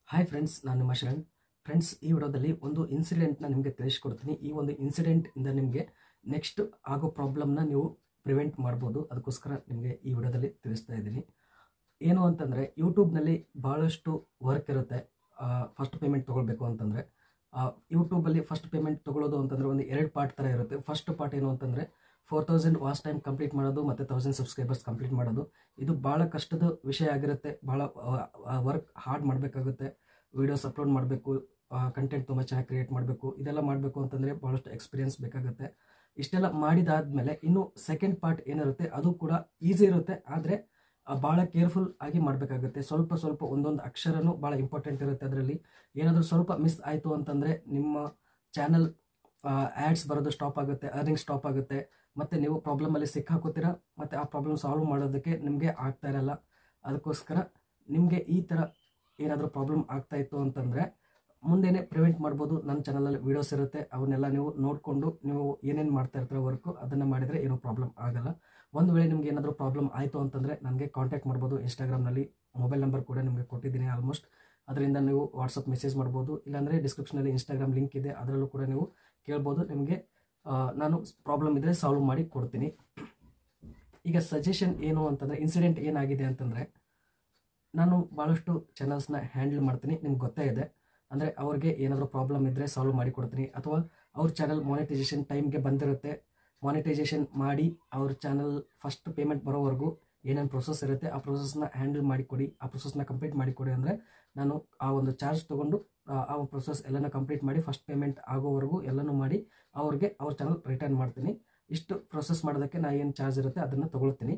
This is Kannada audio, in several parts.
ಹಾಯ್ ಫ್ರೆಂಡ್ಸ್ ನಾನು ನಿಮ್ಮ ಶರಣ್ ಫ್ರೆಂಡ್ಸ್ ಈ ವಿಡಿಯೋದಲ್ಲಿ ಒಂದು ಇನ್ಸಿಡೆಂಟ್ನ ನಿಮಗೆ ತಿಳಿಸ್ಕೊಡ್ತೀನಿ ಈ ಒಂದು ಇನ್ಸಿಡೆಂಟ್ ಇಂದ ನಿಮಗೆ ನೆಕ್ಸ್ಟ್ ಆಗೋ ಪ್ರಾಬ್ಲಮ್ನ ನೀವು ಪ್ರಿವೆಂಟ್ ಮಾಡ್ಬೋದು ಅದಕ್ಕೋಸ್ಕರ ನಿಮಗೆ ಈ ವಿಡಿಯೋದಲ್ಲಿ ತಿಳಿಸ್ತಾ ಇದ್ದೀನಿ ಏನು ಅಂತಂದರೆ ಯೂಟ್ಯೂಬ್ನಲ್ಲಿ ಭಾಳಷ್ಟು ವರ್ಕ್ ಇರುತ್ತೆ ಫಸ್ಟ್ ಪೇಮೆಂಟ್ ತೊಗೊಳ್ಬೇಕು ಅಂತಂದರೆ ಯೂಟ್ಯೂಬಲ್ಲಿ ಫಸ್ಟ್ ಪೇಮೆಂಟ್ ತೊಗೊಳ್ಳೋದು ಅಂತಂದರೆ ಒಂದು ಎರಡು ಪಾರ್ಟ್ ಥರ ಇರುತ್ತೆ ಫಸ್ಟ್ ಪಾರ್ಟ್ ಏನು ಅಂತಂದರೆ four thousand watch time complete ಮಾಡೋದು ಮತ್ತು ತೌಸಂಡ್ ಸಬ್ಸ್ಕ್ರೈಬರ್ಸ್ ಕಂಪ್ಲೀಟ್ ಮಾಡೋದು ಇದು ಭಾಳ ಕಷ್ಟದ ವಿಷಯ ಆಗಿರುತ್ತೆ ಭಾಳ ವರ್ಕ್ ಹಾರ್ಡ್ ಮಾಡಬೇಕಾಗುತ್ತೆ ವೀಡಿಯೋಸ್ ಅಪ್ಲೋಡ್ ಮಾಡಬೇಕು ಕಂಟೆಂಟ್ ತುಂಬ ಚೆನ್ನಾಗಿ ಕ್ರಿಯೇಟ್ ಮಾಡಬೇಕು ಇದೆಲ್ಲ ಮಾಡಬೇಕು ಅಂತಂದರೆ ಭಾಳಷ್ಟು ಎಕ್ಸ್ಪೀರಿಯನ್ಸ್ ಬೇಕಾಗುತ್ತೆ ಇಷ್ಟೆಲ್ಲ ಮಾಡಿದಾದ್ಮೇಲೆ ಇನ್ನು ಸೆಕೆಂಡ್ ಪಾರ್ಟ್ ಏನಿರುತ್ತೆ ಅದು ಕೂಡ ಈಸಿ ಇರುತ್ತೆ ಆದರೆ ಭಾಳ ಕೇರ್ಫುಲ್ ಆಗಿ ಮಾಡಬೇಕಾಗುತ್ತೆ ಸ್ವಲ್ಪ ಸ್ವಲ್ಪ ಒಂದೊಂದು ಅಕ್ಷರನೂ ಭಾಳ ಇಂಪಾರ್ಟೆಂಟ್ ಇರುತ್ತೆ ಅದರಲ್ಲಿ ಏನಾದರೂ ಸ್ವಲ್ಪ ಮಿಸ್ ಆಯಿತು ಅಂತಂದರೆ ನಿಮ್ಮ ಚಾನಲ್ ಆ್ಯಡ್ಸ್ ಬರೋದು ಸ್ಟಾಪ್ ಆಗುತ್ತೆ ಅರ್ನಿಂಗ್ ಸ್ಟಾಪ್ ಆಗುತ್ತೆ ಮತ್ತು ನೀವು ಪ್ರಾಬ್ಲಮಲ್ಲಿ ಸಿಕ್ಕಾಕೋತೀರ ಮತ್ತು ಆ ಪ್ರಾಬ್ಲಮ್ ಸಾಲ್ವ್ ಮಾಡೋದಕ್ಕೆ ನಿಮಗೆ ಆಗ್ತಾ ಇರಲ್ಲ ಅದಕ್ಕೋಸ್ಕರ ನಿಮಗೆ ಈ ಥರ ಏನಾದರೂ ಪ್ರಾಬ್ಲಮ್ ಆಗ್ತಾ ಇತ್ತು ಅಂತಂದರೆ ಮುಂದೆನೇ ಪ್ರಿವೆಂಟ್ ಮಾಡ್ಬೋದು ನನ್ನ ಚಾನಲಲ್ಲಿ ವೀಡಿಯೋಸ್ ಇರುತ್ತೆ ಅವನ್ನೆಲ್ಲ ನೀವು ನೋಡಿಕೊಂಡು ನೀವು ಏನೇನು ಮಾಡ್ತಾ ಇರ್ತೀರ ವರ್ಕು ಅದನ್ನು ಮಾಡಿದರೆ ಏನೂ ಪ್ರಾಬ್ಲಮ್ ಆಗಲ್ಲ ಒಂದು ವೇಳೆ ನಿಮ್ಗೆ ಏನಾದರೂ ಪ್ರಾಬ್ಲಮ್ ಆಯಿತು ಅಂತಂದರೆ ನನಗೆ ಕಾಂಟ್ಯಾಕ್ಟ್ ಮಾಡ್ಬೋದು ಇನ್ಸ್ಟಾಗ್ರಾಮ್ನಲ್ಲಿ ಮೊಬೈಲ್ ನಂಬರ್ ಕೂಡ ನಿಮಗೆ ಕೊಟ್ಟಿದ್ದೀನಿ ಆಲ್ಮೋಸ್ಟ್ ಅದರಿಂದ ನೀವು ವಾಟ್ಸಪ್ ಮೆಸೇಜ್ ಮಾಡ್ಬೋದು ಇಲ್ಲಾಂದರೆ ಡಿಸ್ಕ್ರಿಪ್ಷನಲ್ಲಿ ಇನ್ಸ್ಟಾಗ್ರಾಮ್ ಲಿಂಕ್ ಇದೆ ಅದರಲ್ಲೂ ಕೂಡ ನೀವು ಕೇಳ್ಬೋದು ನಿಮಗೆ ನಾನು ಪ್ರಾಬ್ಲಮ್ ಇದ್ದರೆ ಸಾಲ್ವ್ ಮಾಡಿ ಕೊಡ್ತೀನಿ ಈಗ ಸಜೆಷನ್ ಏನು ಅಂತಂದರೆ ಇನ್ಸಿಡೆಂಟ್ ಏನಾಗಿದೆ ಅಂತಂದರೆ ನಾನು ಭಾಳಷ್ಟು ಚಾನಲ್ಸ್ನ ಹ್ಯಾಂಡಲ್ ಮಾಡ್ತೀನಿ ನಿಮ್ಗೆ ಗೊತ್ತೇ ಇದೆ ಅಂದರೆ ಅವ್ರಿಗೆ ಏನಾದರೂ ಪ್ರಾಬ್ಲಮ್ ಇದ್ದರೆ ಸಾಲ್ವ್ ಮಾಡಿ ಕೊಡ್ತೀನಿ ಅಥವಾ ಅವ್ರ ಚಾನಲ್ ಮಾನಿಟೈಸೇಷನ್ ಟೈಮ್ಗೆ ಬಂದಿರುತ್ತೆ ಮಾನಿಟೈಸೇಷನ್ ಮಾಡಿ ಅವ್ರ ಚಾನಲ್ ಫಸ್ಟ್ ಪೇಮೆಂಟ್ ಬರೋವರೆಗೂ ಏನೇನು ಪ್ರೊಸೆಸ್ ಇರುತ್ತೆ ಆ ಪ್ರೊಸೆಸ್ನ ಹ್ಯಾಂಡಲ್ ಮಾಡಿಕೊಡಿ ಆ ಪ್ರೊಸೆಸ್ನ ಕಂಪ್ಲೀಟ್ ಮಾಡಿಕೊಡಿ ಅಂದರೆ ನಾನು ಆ ಒಂದು ಚಾರ್ಜ್ ತೊಗೊಂಡು ಆ ಪ್ರೊಸೆಸ್ ಎಲ್ಲನೂ ಕಂಪ್ಲೀಟ್ ಮಾಡಿ ಫಸ್ಟ್ ಪೇಮೆಂಟ್ ಆಗೋವರೆಗೂ ಎಲ್ಲನೂ ಮಾಡಿ ಅವ್ರಿಗೆ ಅವ್ರ ಚಾನಲ್ ರಿಟರ್ನ್ ಮಾಡ್ತೀನಿ ಇಷ್ಟು ಪ್ರೊಸೆಸ್ ಮಾಡೋದಕ್ಕೆ ನಾ ಏನು ಚಾರ್ಜ್ ಇರುತ್ತೆ ಅದನ್ನು ತೊಗೊಳ್ತೀನಿ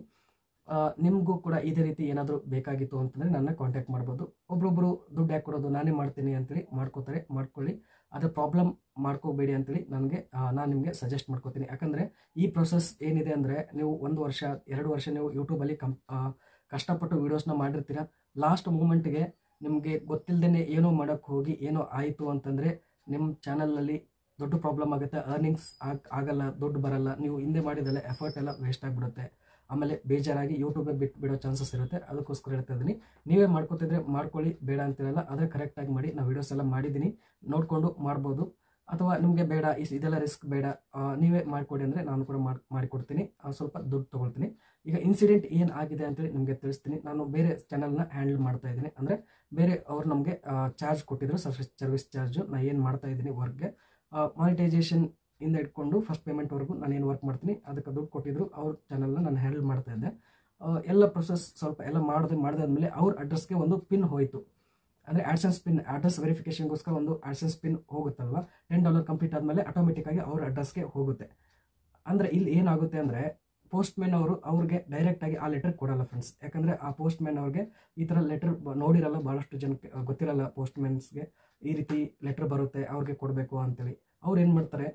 ನಿಮಗೂ ಕೂಡ ಇದೇ ರೀತಿ ಏನಾದರೂ ಬೇಕಾಗಿತ್ತು ಅಂತಂದರೆ ನನ್ನ ಕಾಂಟ್ಯಾಕ್ಟ್ ಮಾಡ್ಬೋದು ಒಬ್ರೊಬ್ಬರು ದುಡ್ಡು ಯಾಕೆ ಕೊಡೋದು ನಾನೇ ಮಾಡ್ತೀನಿ ಅಂತೇಳಿ ಮಾಡ್ಕೋತಾರೆ ಮಾಡ್ಕೊಳ್ಳಿ ಅದ್ರ ಪ್ರಾಬ್ಲಮ್ ಮಾಡ್ಕೋಬೇಡಿ ಅಂತೇಳಿ ನನಗೆ ನಾನು ನಿಮಗೆ ಸಜೆಸ್ಟ್ ಮಾಡ್ಕೋತೀನಿ ಯಾಕಂದರೆ ಈ ಪ್ರೊಸೆಸ್ ಏನಿದೆ ಅಂದರೆ ನೀವು ಒಂದು ವರ್ಷ ಎರಡು ವರ್ಷ ನೀವು ಯೂಟ್ಯೂಬಲ್ಲಿ ಕಂ ಕಷ್ಟಪಟ್ಟು ವೀಡಿಯೋಸ್ನ ಮಾಡಿರ್ತೀರ ಲಾಸ್ಟ್ ಮೂಮೆಂಟ್ಗೆ ನಿಮಗೆ ಗೊತ್ತಿಲ್ಲದೇ ಏನೋ ಮಾಡೋಕ್ಕೆ ಹೋಗಿ ಏನೋ ಆಯಿತು ಅಂತಂದರೆ ನಿಮ್ಮ ಚಾನಲಲ್ಲಿ ದೊಡ್ಡ ಪ್ರಾಬ್ಲಮ್ ಆಗುತ್ತೆ ಅರ್ನಿಂಗ್ಸ್ ಆಗ ಆಗಲ್ಲ ದುಡ್ಡು ಬರಲ್ಲ ನೀವು ಹಿಂದೆ ಮಾಡಿದೆಲ್ಲ ಎಫರ್ಟ್ ಎಲ್ಲ ವೇಸ್ಟ್ ಆಗಿಬಿಡುತ್ತೆ ಆಮೇಲೆ ಬೇಜಾರಾಗಿ ಯೂಟ್ಯೂಬೇ ಬಿಟ್ಟು ಬಿಡೋ ಚಾನ್ಸಸ್ ಇರುತ್ತೆ ಅದಕ್ಕೋಸ್ಕರ ಹೇಳ್ತಾ ಇದ್ದೀನಿ ನೀವೇ ಮಾಡ್ಕೋತಿದ್ರೆ ಮಾಡ್ಕೊಳ್ಳಿ ಬೇಡ ಅಂತಿರಲ್ಲ ಆದರೆ ಕರೆಕ್ಟಾಗಿ ಮಾಡಿ ನಾವು ವೀಡಿಯೋಸ್ ಎಲ್ಲ ಮಾಡಿದ್ದೀನಿ ನೋಡಿಕೊಂಡು ಮಾಡ್ಬೋದು ಅಥವಾ ನಿಮಗೆ ಬೇಡ ಇದೆಲ್ಲ ರಿಸ್ಕ್ ಬೇಡ ನೀವೇ ಮಾಡಿಕೊಡಿ ಅಂದರೆ ನಾನು ಕೂಡ ಮಾಡಿ ಮಾಡಿಕೊಡ್ತೀನಿ ಸ್ವಲ್ಪ ದುಡ್ಡು ತೊಗೊಳ್ತೀನಿ ಈಗ ಇನ್ಸಿಡೆಂಟ್ ಏನು ಆಗಿದೆ ಅಂತೇಳಿ ನಿಮಗೆ ತಿಳಿಸ್ತೀನಿ ನಾನು ಬೇರೆ ಚಾನಲ್ನ ಹ್ಯಾಂಡಲ್ ಮಾಡ್ತಾ ಇದ್ದೀನಿ ಅಂದರೆ ಬೇರೆ ಅವ್ರು ನಮಗೆ ಚಾರ್ಜ್ ಕೊಟ್ಟಿದ್ರು ಸರ್ವಿಸ್ ಸರ್ವಿಸ್ ಚಾರ್ಜು ನಾನು ಏನು ಮಾಡ್ತಾ ಇದ್ದೀನಿ ವರ್ಕ್ಗೆ ಮಾನಿಟೈಸೇಷನ್ ಇಂದ ಇಟ್ಕೊಂಡು ಫಸ್ಟ್ ಪೇಮೆಂಟ್ವರೆಗೂ ನಾನು ಏನು ವರ್ಕ್ ಮಾಡ್ತೀನಿ ಅದಕ್ಕೆ ದುಡ್ಡು ಕೊಟ್ಟಿದ್ರು ಅವ್ರ ಚಾನಲ್ನ ನಾನು ಹ್ಯಾಂಡಲ್ ಮಾಡ್ತಾ ಇದ್ದೆ ಎಲ್ಲ ಪ್ರೊಸೆಸ್ ಸ್ವಲ್ಪ ಎಲ್ಲ ಮಾಡಿದೆ ಮಾಡಿದಾದ್ಮೇಲೆ ಅವ್ರ ಅಡ್ರೆಸ್ಗೆ ಒಂದು ಪಿನ್ ಹೋಯಿತು ಅಂದರೆ ಆಡ್ಸೆನ್ಸ್ ಪಿನ್ ಅಡ್ರೆಸ್ ವೆರಿಫಿಕೇಷನ್ಗೋಸ್ಕರ ಒಂದು ಆಡ್ಸೆನ್ಸ್ ಪಿನ್ ಹೋಗುತ್ತಲ್ವ ಟೆನ್ ಡಾಲರ್ ಕಂಪ್ಲೀಟ್ ಆದಮೇಲೆ ಆಟೋಮೆಟಿಕ್ಕಾಗಿ ಅವ್ರ ಅಡ್ರೆಸ್ಗೆ ಹೋಗುತ್ತೆ ಅಂದರೆ ಇಲ್ಲಿ ಏನಾಗುತ್ತೆ ಅಂದರೆ ಪೋಸ್ಟ್ ಮ್ಯಾನ್ ಅವರು ಅವ್ರಿಗೆ ಡೈರೆಕ್ಟಾಗಿ ಆ ಲೆಟರ್ ಕೊಡಲ್ಲ ಫ್ರೆಂಡ್ಸ್ ಯಾಕಂದರೆ ಆ ಪೋಸ್ಟ್ ಮ್ಯಾನ್ ಅವ್ರಿಗೆ ಈ ಥರ ಲೆಟರ್ ನೋಡಿರಲ್ಲ ಭಾಳಷ್ಟು ಜನಕ್ಕೆ ಗೊತ್ತಿರಲ್ಲ ಪೋಸ್ಟ್ ಮ್ಯಾನ್ಸ್ಗೆ ಈ ರೀತಿ ಲೆಟರ್ ಬರುತ್ತೆ ಅವ್ರಿಗೆ ಕೊಡಬೇಕು ಅಂತೇಳಿ ಅವ್ರು ಏನು ಮಾಡ್ತಾರೆ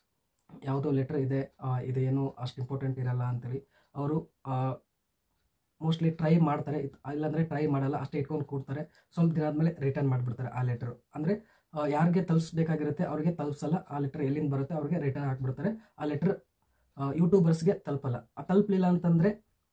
ಯಾವುದೋ ಲೆಟರ್ ಇದೆ ಇದೇನು ಅಷ್ಟು ಇಂಪಾರ್ಟೆಂಟ್ ಇರಲ್ಲ ಅಂತೇಳಿ ಅವರು ಮೋಸ್ಟ್ಲಿ ಟ್ರೈ ಮಾಡ್ತಾರೆ ಇಲ್ಲಾಂದರೆ ಟ್ರೈ ಮಾಡಲ್ಲ ಅಷ್ಟೇ ಇಟ್ಕೊಂಡು ಕೊಡ್ತಾರೆ ಸ್ವಲ್ಪ ದಿನ ಆದಮೇಲೆ ರಿಟರ್ನ್ ಮಾಡಿಬಿಡ್ತಾರೆ ಆ ಲೆಟರ್ ಅಂದರೆ ಯಾರಿಗೆ ತಲುಪಿಸ್ಬೇಕಾಗಿರುತ್ತೆ ಅವ್ರಿಗೆ ತಲುಪಿಸಲ್ಲ ಆ ಲೆಟರ್ ಎಲ್ಲಿಂದ ಬರುತ್ತೆ ಅವ್ರಿಗೆ ರಿಟರ್ನ್ ಹಾಕ್ಬಿಡ್ತಾರೆ ಆ ಲೆಟರ್ ಯೂಟ್ಯೂಬರ್ಸ್ಗೆ ತಲುಪಲ್ಲ ಆ ತಲುಪಲಿಲ್ಲ ಅಂತಂದರೆ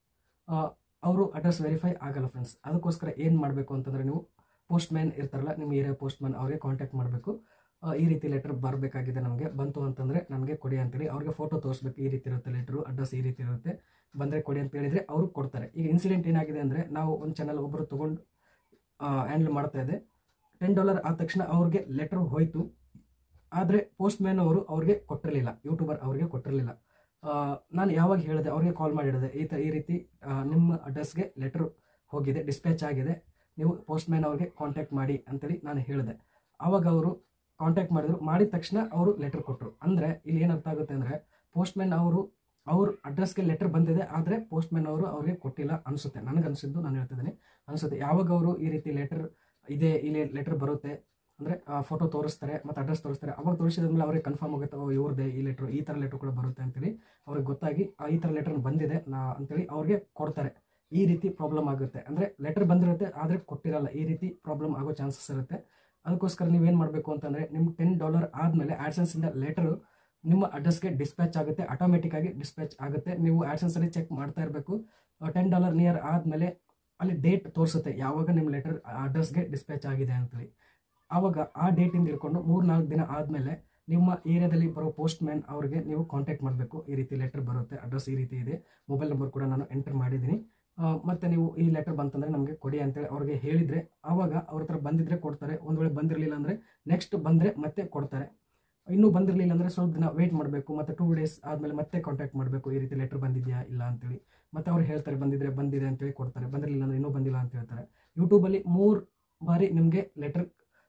ಅವರು ಅಡ್ರೆಸ್ ವೆರಿಫೈ ಆಗಲ್ಲ ಫ್ರೆಂಡ್ಸ್ ಅದಕ್ಕೋಸ್ಕರ ಏನು ಮಾಡಬೇಕು ಅಂತಂದರೆ ನೀವು ಪೋಸ್ಟ್ ಮ್ಯಾನ್ ಇರ್ತಾರಲ್ಲ ನಿಮ್ಮ ಏರಿಯಾ ಪೋಸ್ಟ್ ಮ್ಯಾನ್ ಅವ್ರಿಗೆ ಕಾಂಟ್ಯಾಕ್ಟ್ ಮಾಡಬೇಕು ಈ ರೀತಿ ಲೆಟರ್ ಬರಬೇಕಾಗಿದೆ ನಮಗೆ ಬಂತು ಅಂತಂದರೆ ನನಗೆ ಕೊಡಿ ಅಂತೇಳಿ ಅವ್ರಿಗೆ ಫೋಟೋ ತೋರಿಸ್ಬೇಕು ಈ ರೀತಿ ಇರುತ್ತೆ ಲೆಟ್ರು ಅಡ್ರೆಸ್ ಈ ರೀತಿ ಇರುತ್ತೆ ಬಂದರೆ ಕೊಡಿ ಅಂತ ಹೇಳಿದರೆ ಅವರು ಕೊಡ್ತಾರೆ ಈಗ ಇನ್ಸಿಡೆಂಟ್ ಏನಾಗಿದೆ ಅಂದರೆ ನಾವು ಒಂದು ಚಾನಲ್ ಒಬ್ಬರು ತೊಗೊಂಡು ಹ್ಯಾಂಡಲ್ ಮಾಡ್ತಾ ಇದೆ ಟೆನ್ ಡಾಲರ್ ಆದ ತಕ್ಷಣ ಅವ್ರಿಗೆ ಲೆಟರ್ ಹೋಯಿತು ಆದರೆ ಪೋಸ್ಟ್ ಮ್ಯಾನ್ ಅವರು ಅವ್ರಿಗೆ ಕೊಟ್ಟಿರಲಿಲ್ಲ ಯೂಟ್ಯೂಬರ್ ಅವ್ರಿಗೆ ಕೊಟ್ಟಿರಲಿಲ್ಲ ನಾನು ಯಾವಾಗ ಹೇಳಿದೆ ಅವ್ರಿಗೆ ಕಾಲ್ ಮಾಡಿ ಹೇಳಿದೆ ಈ ತ ಈ ರೀತಿ ನಿಮ್ಮ ಅಡ್ರೆಸ್ಗೆ ಲೆಟರ್ ಹೋಗಿದೆ ಡಿಸ್ಪ್ಯಾಚ್ ಆಗಿದೆ ನೀವು ಪೋಸ್ಟ್ ಮ್ಯಾನ್ ಅವ್ರಿಗೆ ಕಾಂಟ್ಯಾಕ್ಟ್ ಮಾಡಿ ಅಂತೇಳಿ ನಾನು ಹೇಳಿದೆ ಆವಾಗ ಅವರು ಕಾಂಟ್ಯಾಕ್ಟ್ ಮಾಡಿದ್ರು ಮಾಡಿದ ತಕ್ಷಣ ಅವರು ಲೆಟರ್ ಕೊಟ್ಟರು ಅಂದರೆ ಇಲ್ಲಿ ಏನರ್ಥ ಆಗುತ್ತೆ ಅಂದರೆ ಪೋಸ್ಟ್ ಮ್ಯಾನ್ ಅವರು ಅವ್ರ ಅಡ್ರೆಸ್ಗೆ ಲೆಟರ್ ಬಂದಿದೆ ಆದರೆ ಪೋಸ್ಟ್ ಮ್ಯಾನ್ ಅವರು ಅವ್ರಿಗೆ ಕೊಟ್ಟಿಲ್ಲ ಅನಿಸುತ್ತೆ ನನಗೆ ಅನಿಸಿದ್ದು ನಾನು ಹೇಳ್ತಿದ್ದೀನಿ ಅನಿಸುತ್ತೆ ಯಾವಾಗ ಅವರು ಈ ರೀತಿ ಲೆಟರ್ ಇದೆ ಇಲ್ಲಿ ಲೆಟರ್ ಬರುತ್ತೆ ಅಂದರೆ ಫೋಟೋ ತೋರಿಸ್ತಾರೆ ಮತ್ತು ಅಡ್ರೆಸ್ ತೋರಿಸ್ತಾರೆ ಅವಾಗ ತೋರಿಸಿದ್ಮೇಲೆ ಅವ್ರಿಗೆ ಕನ್ಫರ್ಮ್ ಆಗುತ್ತೆ ಓ ಇವ್ರದ್ದೇ ಈ ಲೆಟ್ರು ಈ ಥರ ಲೆಟ್ರ್ ಕೂಡ ಬರುತ್ತೆ ಅಂತೇಳಿ ಅವ್ರಿಗೆ ಗೊತ್ತಾಗಿ ಈ ಥರ ಲೆಟರ್ ಬಂದಿದೆ ನಾ ಅಂತೇಳಿ ಅವ್ರಿಗೆ ಕೊಡ್ತಾರೆ ಈ ರೀತಿ ಪ್ರಾಬ್ಲಮ್ ಆಗುತ್ತೆ ಅಂದರೆ ಲೆಟರ್ ಬಂದಿರುತ್ತೆ ಆದರೆ ಕೊಟ್ಟಿರಲ್ಲ ಈ ರೀತಿ ಪ್ರಾಬ್ಲಮ್ ಆಗೋ ಚಾನ್ಸಸ್ ಇರುತ್ತೆ ಅದಕ್ಕೋಸ್ಕರ ನೀವೇನು ಮಾಡಬೇಕು ಅಂತಂದರೆ ನಿಮ್ಮ ಟೆನ್ ಡಾಲರ್ ಆದಮೇಲೆ ಆ್ಯಡ್ಸೆನ್ಸಿಂದ ಲೆಟರು ನಿಮ್ಮ ಅಡ್ರೆಸ್ಗೆ ಡಿಸ್ಪ್ಯಾಚ್ ಆಗುತ್ತೆ ಆಟೋಮೆಟಿಕ್ಕಾಗಿ ಡಿಸ್ಪ್ಯಾಚ್ ಆಗುತ್ತೆ ನೀವು ಆ್ಯಡ್ಸೆನ್ಸಲ್ಲಿ ಚೆಕ್ ಮಾಡ್ತಾ ಇರಬೇಕು ಟೆನ್ ಡಾಲರ್ ನಿಯರ್ ಆದಮೇಲೆ ಅಲ್ಲಿ ಡೇಟ್ ತೋರಿಸುತ್ತೆ ಯಾವಾಗ ನಿಮ್ಮ ಲೆಟರ್ ಅಡ್ರೆಸ್ಗೆ ಡಿಸ್ಪ್ಯಾಚ್ ಆಗಿದೆ ಅಂತೇಳಿ ಆವಾಗ ಆ ಡೇಟಿಂದ ಹಿಡ್ಕೊಂಡು ಮೂರು ನಾಲ್ಕು ದಿನ ಆದಮೇಲೆ ನಿಮ್ಮ ಏರಿಯಾದಲ್ಲಿ ಬರೋ ಪೋಸ್ಟ್ ಮ್ಯಾನ್ ಅವ್ರಿಗೆ ನೀವು ಕಾಂಟ್ಯಾಕ್ಟ್ ಮಾಡಬೇಕು ಈ ರೀತಿ ಲೆಟರ್ ಬರುತ್ತೆ ಅಡ್ರೆಸ್ ಈ ರೀತಿ ಇದೆ ಮೊಬೈಲ್ ನಂಬರ್ ಕೂಡ ನಾನು ಎಂಟರ್ ಮಾಡಿದ್ದೀನಿ ಆ, ಮತ್ತೆ ನೀವು ಈ ಲೆಟರ್ ಬಂತಂದ್ರೆ ನಮಗೆ ಕೊಡಿ ಅಂತೇಳಿ ಅವ್ರಿಗೆ ಹೇಳಿದರೆ ಆವಾಗ ಅವ್ರ ಹತ್ರ ಬಂದಿದ್ರೆ ಕೊಡ್ತಾರೆ ಒಂದು ವೇಳೆ ಬಂದಿರಲಿಲ್ಲ ಅಂದರೆ ನೆಕ್ಸ್ಟ್ ಬಂದರೆ ಮತ್ತೆ ಕೊಡ್ತಾರೆ ಇನ್ನೂ ಬಂದಿರಲಿಲ್ಲ ಅಂದರೆ ಸ್ವಲ್ಪ ದಿನ ವೆಯ್ಟ್ ಮಾಡಬೇಕು ಮತ್ತು ಟೂ ಡೇಸ್ ಆದಮೇಲೆ ಮತ್ತೆ ಕಾಂಟ್ಯಾಕ್ಟ್ ಮಾಡಬೇಕು ಈ ರೀತಿ ಲೆಟರ್ ಬಂದಿದೆಯಾ ಇಲ್ಲ ಅಂತೇಳಿ ಮತ್ತೆ ಅವ್ರು ಹೇಳ್ತಾರೆ ಬಂದಿದ್ರೆ ಬಂದಿದೆ ಅಂತೇಳಿ ಕೊಡ್ತಾರೆ ಬಂದಿರಲಿಲ್ಲ ಅಂದರೆ ಇನ್ನೂ ಬಂದಿಲ್ಲ ಅಂತ ಹೇಳ್ತಾರೆ ಯೂಟ್ಯೂಬಲ್ಲಿ ಮೂರು ಬಾರಿ ನಿಮಗೆ ಲೆಟರ್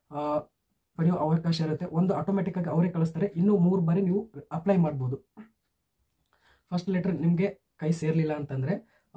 ಪಡೆಯೋ ಅವಕಾಶ ಇರುತ್ತೆ ಒಂದು ಆಟೋಮೆಟಿಕ್ ಆಗಿ ಅವರೇ ಕಳಿಸ್ತಾರೆ ಇನ್ನೂ ಮೂರು ಬಾರಿ ನೀವು ಅಪ್ಲೈ ಮಾಡ್ಬೋದು ಫಸ್ಟ್ ಲೆಟರ್ ನಿಮಗೆ ಕೈ ಸೇರಲಿಲ್ಲ ಅಂತಂದರೆ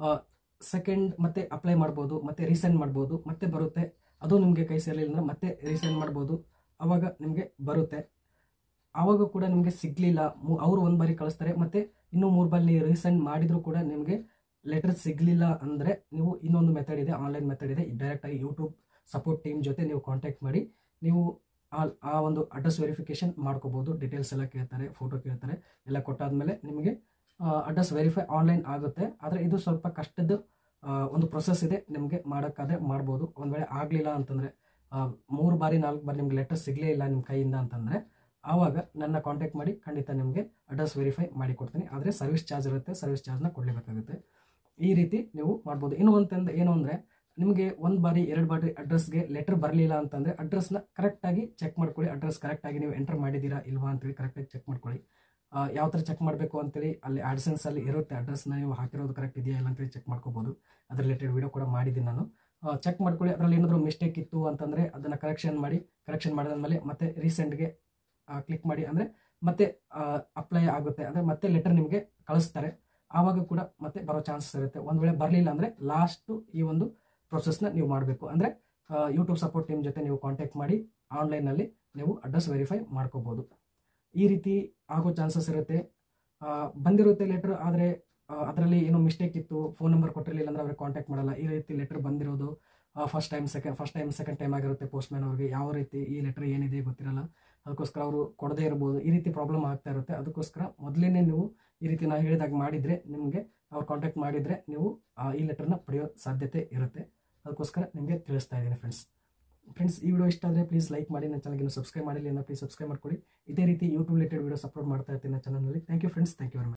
ಸೆಕೆಂಡ್ ಮತ್ತೆ ಅಪ್ಲೈ ಮಾಡ್ಬೋದು ಮತ್ತೆ ರೀಸೆಂಡ್ ಮಾಡ್ಬೋದು ಮತ್ತೆ ಬರುತ್ತೆ ಅದು ನಿಮಗೆ ಕೈ ಸೇರಲಿಲ್ಲ ಅಂದರೆ ಮತ್ತೆ ರೀಸೆಂಡ್ ಮಾಡ್ಬೋದು ಆವಾಗ ನಿಮಗೆ ಬರುತ್ತೆ ಆವಾಗ ಕೂಡ ನಿಮಗೆ ಸಿಗಲಿಲ್ಲ ಅವರು ಒಂದು ಬಾರಿ ಕಳಿಸ್ತಾರೆ ಮತ್ತೆ ಇನ್ನೂ ಮೂರು ಬಾರಿ ರೀಸೆಂಡ್ ಮಾಡಿದರೂ ಕೂಡ ನಿಮಗೆ ಲೆಟರ್ ಸಿಗಲಿಲ್ಲ ಅಂದರೆ ನೀವು ಇನ್ನೊಂದು ಮೆಥಡ್ ಇದೆ ಆನ್ಲೈನ್ ಮೆಥಡ್ ಇದೆ ಡೈರೆಕ್ಟಾಗಿ ಯೂಟ್ಯೂಬ್ ಸಪೋರ್ಟ್ ಟೀಮ್ ಜೊತೆ ನೀವು ಕಾಂಟ್ಯಾಕ್ಟ್ ಮಾಡಿ ನೀವು ಆ ಆ ಒಂದು ಅಡ್ರೆಸ್ ವೆರಿಫಿಕೇಶನ್ ಮಾಡ್ಕೋಬೋದು ಡೀಟೇಲ್ಸ್ ಎಲ್ಲ ಕೇಳ್ತಾರೆ ಫೋಟೋ ಕೇಳ್ತಾರೆ ಎಲ್ಲ ಕೊಟ್ಟಾದ್ಮೇಲೆ ನಿಮಗೆ ಅಡ್ರೆಸ್ ವೆರಿಫೈ ಆನ್ಲೈನ್ ಆಗುತ್ತೆ ಆದರೆ ಇದು ಸ್ವಲ್ಪ ಕಷ್ಟದ ಆ, ಒಂದು ಪ್ರೊಸೆಸ್ ಇದೆ ನಿಮಗೆ ಮಾಡೋಕ್ಕಾದ್ರೆ ಮಾಡ್ಬೋದು ಒಂದು ವೇಳೆ ಆಗಲಿಲ್ಲ ಅಂತಂದರೆ ಮೂರು ಬಾರಿ ನಾಲ್ಕು ಬಾರಿ ನಿಮ್ಗೆ ಲೆಟರ್ ಸಿಗಲೇ ಇಲ್ಲ ನಿಮ್ಮ ಕೈಯಿಂದ ಅಂತಂದರೆ ಆವಾಗ ನನ್ನ ಕಾಂಟ್ಯಾಕ್ಟ್ ಮಾಡಿ ಖಂಡಿತ ನಿಮಗೆ ಅಡ್ರೆಸ್ ವೆರಿಫೈ ಮಾಡಿ ಕೊಡ್ತೀನಿ ಆದರೆ ಸರ್ವಿಸ್ ಚಾರ್ಜ್ ಇರುತ್ತೆ ಸರ್ವಿಸ್ ಚಾರ್ಜ್ನ ಕೊಡಲೇಬೇಕಾಗುತ್ತೆ ಈ ರೀತಿ ನೀವು ಮಾಡ್ಬೋದು ಇನ್ನು ಅಂತಂದು ಏನು ಅಂದರೆ ನಿಮಗೆ ಒಂದು ಬಾರಿ ಎರಡು ಬಾರಿ ಅಡ್ರೆಸ್ಗೆ ಲೆಟರ್ ಬರಲಿಲ್ಲ ಅಂತಂದರೆ ಅಡ್ರೆಸ್ನ ಕರೆಕ್ಟಾಗಿ ಚೆಕ್ ಮಾಡ್ಕೊಳ್ಳಿ ಅಡ್ರೆಸ್ ಕರೆಕ್ಟಾಗಿ ನೀವು ಎಂಟರ್ ಮಾಡಿದ್ದೀರಾ ಇಲ್ವಾ ಅಂತೇಳಿ ಕರೆಕ್ಟಾಗಿ ಚೆಕ್ ಮಾಡ್ಕೊಳ್ಳಿ ಆ, ಯಾವ ಥರ ಚೆಕ್ ಮಾಡಬೇಕು ಅಂತೇಳಿ ಅಲ್ಲಿ AdSense ಅಲ್ಲಿ ಇರುತ್ತೆ ಅಡ್ರೆಸ್ನ ನೀವು ಹಾಕಿರೋದು ಕರೆಕ್ಟ್ ಇದೆಯಾ ಇಲ್ಲ ಅಂತೇಳಿ ಚೆಕ್ ಮಾಡ್ಕೋಬೋದು ಅದ್ರ ರಿಲೇಟೆಡ್ ವಿಡಿಯೋ ಕೂಡ ಮಾಡಿದ್ದೀನಿ ನಾನು ಚೆಕ್ ಮಾಡ್ಕೊಳ್ಳಿ ಅದರಲ್ಲಿ ಏನಾದರೂ ಮಿಸ್ಟೇಕ್ ಇತ್ತು ಅಂತಂದರೆ ಅದನ್ನು ಕರೆಕ್ಷನ್ ಮಾಡಿ ಕರೆಕ್ಷನ್ ಮಾಡಿದ್ಮೇಲೆ ಮತ್ತೆ ರೀಸೆಂಟ್ಗೆ ಕ್ಲಿಕ್ ಮಾಡಿ ಅಂದರೆ ಮತ್ತೆ ಅಪ್ಲೈ ಆಗುತ್ತೆ ಅಂದರೆ ಮತ್ತೆ ಲೆಟರ್ ನಿಮಗೆ ಕಳಿಸ್ತಾರೆ ಆವಾಗ ಕೂಡ ಮತ್ತೆ ಬರೋ ಚಾನ್ಸಸ್ ಇರುತ್ತೆ ಒಂದು ವೇಳೆ ಬರಲಿಲ್ಲ ಅಂದರೆ ಲಾಸ್ಟು ಈ ಒಂದು ಪ್ರೊಸೆಸ್ನ ನೀವು ಮಾಡಬೇಕು ಅಂದರೆ ಯೂಟ್ಯೂಬ್ ಸಪೋರ್ಟ್ ಟೀಮ್ ಜೊತೆ ನೀವು ಕಾಂಟ್ಯಾಕ್ಟ್ ಮಾಡಿ ಆನ್ಲೈನಲ್ಲಿ ನೀವು ಅಡ್ರೆಸ್ ವೆರಿಫೈ ಮಾಡ್ಕೋಬೋದು ಈ ರೀತಿ ಆಗೋ ಚಾನ್ಸಸ್ ಇರುತ್ತೆ ಆ, ಬಂದಿರುತ್ತೆ ಲೆಟ್ರ್ ಆದರೆ ಅದರಲ್ಲಿ ಏನೋ ಮಿಸ್ಟೇಕ್ ಇತ್ತು ಫೋನ್ ನಂಬರ್ ಕೊಟ್ಟಿರಲಿಲ್ಲ ಅಂದರೆ ಅವ್ರಿಗೆ ಕಾಂಟ್ಯಾಕ್ಟ್ ಮಾಡಲ್ಲ ಈ ರೀತಿ ಲೆಟರ್ ಬಂದಿರೋದು first time second first time second time ಆಗಿರುತ್ತೆ ಪೋಸ್ಟ್ಮ್ಯಾನ್ ಅವ್ರಿಗೆ ಯಾವ ರೀತಿ ಈ ಲೆಟರ್ ಏನಿದೆ ಗೊತ್ತಿರಲ್ಲ ಅದಕ್ಕೋಸ್ಕರ ಅವರು ಕೊಡದೇ ಇರ್ಬೋದು ಈ ರೀತಿ ಪ್ರಾಬ್ಲಮ್ ಆಗ್ತಾ ಇರುತ್ತೆ ಅದಕ್ಕೋಸ್ಕರ ಮೊದಲೇ ನೀವು ಈ ರೀತಿ ನಾನು ಹೇಳಿದಾಗ ಮಾಡಿದರೆ ನಿಮಗೆ ಅವ್ರು ಕಾಂಟ್ಯಾಕ್ಟ್ ಮಾಡಿದರೆ ನೀವು ಆ, ಈ ಲೆಟರ್ನ ಪಡೆಯೋ ಸಾಧ್ಯತೆ ಇರುತ್ತೆ ಅದಕ್ಕೋಸ್ಕರ ನಿಮಗೆ ತಿಳಿಸ್ತಾ ಇದ್ದೀನಿ ಫ್ರೆಂಡ್ಸ್ ಫ್ರೆಂಡ್ಸ್ ಈ ವಿಡಿಯೋ ಇಷ್ಟ ಆದರೆ ಪ್ಲೀಸ್ ಲೈಕ್ ಮಾಡಿ ನನ್ನ ಚಾನಲ್ಗೆ ಸಬ್ಸ್ಕ್ರೈಬ್ ಮಾಡಿಲ್ಲ ಪ್ಲೀಸ್ ಸಬ್ಸ್ಕ್ರೈಬ್ ಮಾಡ್ಕೊಳ್ಳಿ ಇದೇ ರೀತಿ ಯೂಟ್ಯೂಬ್ ರಿಲೇಟೆಡ್ ವಿಡಿಯೋಸ್ ಅಪ್ಲೋಡ್ ಮಾಡ್ತಾ ಇರ್ತೀನಿ ನನ್ನ ಚಾನಲ್ನಲ್ಲಿ thank you friends thank you very much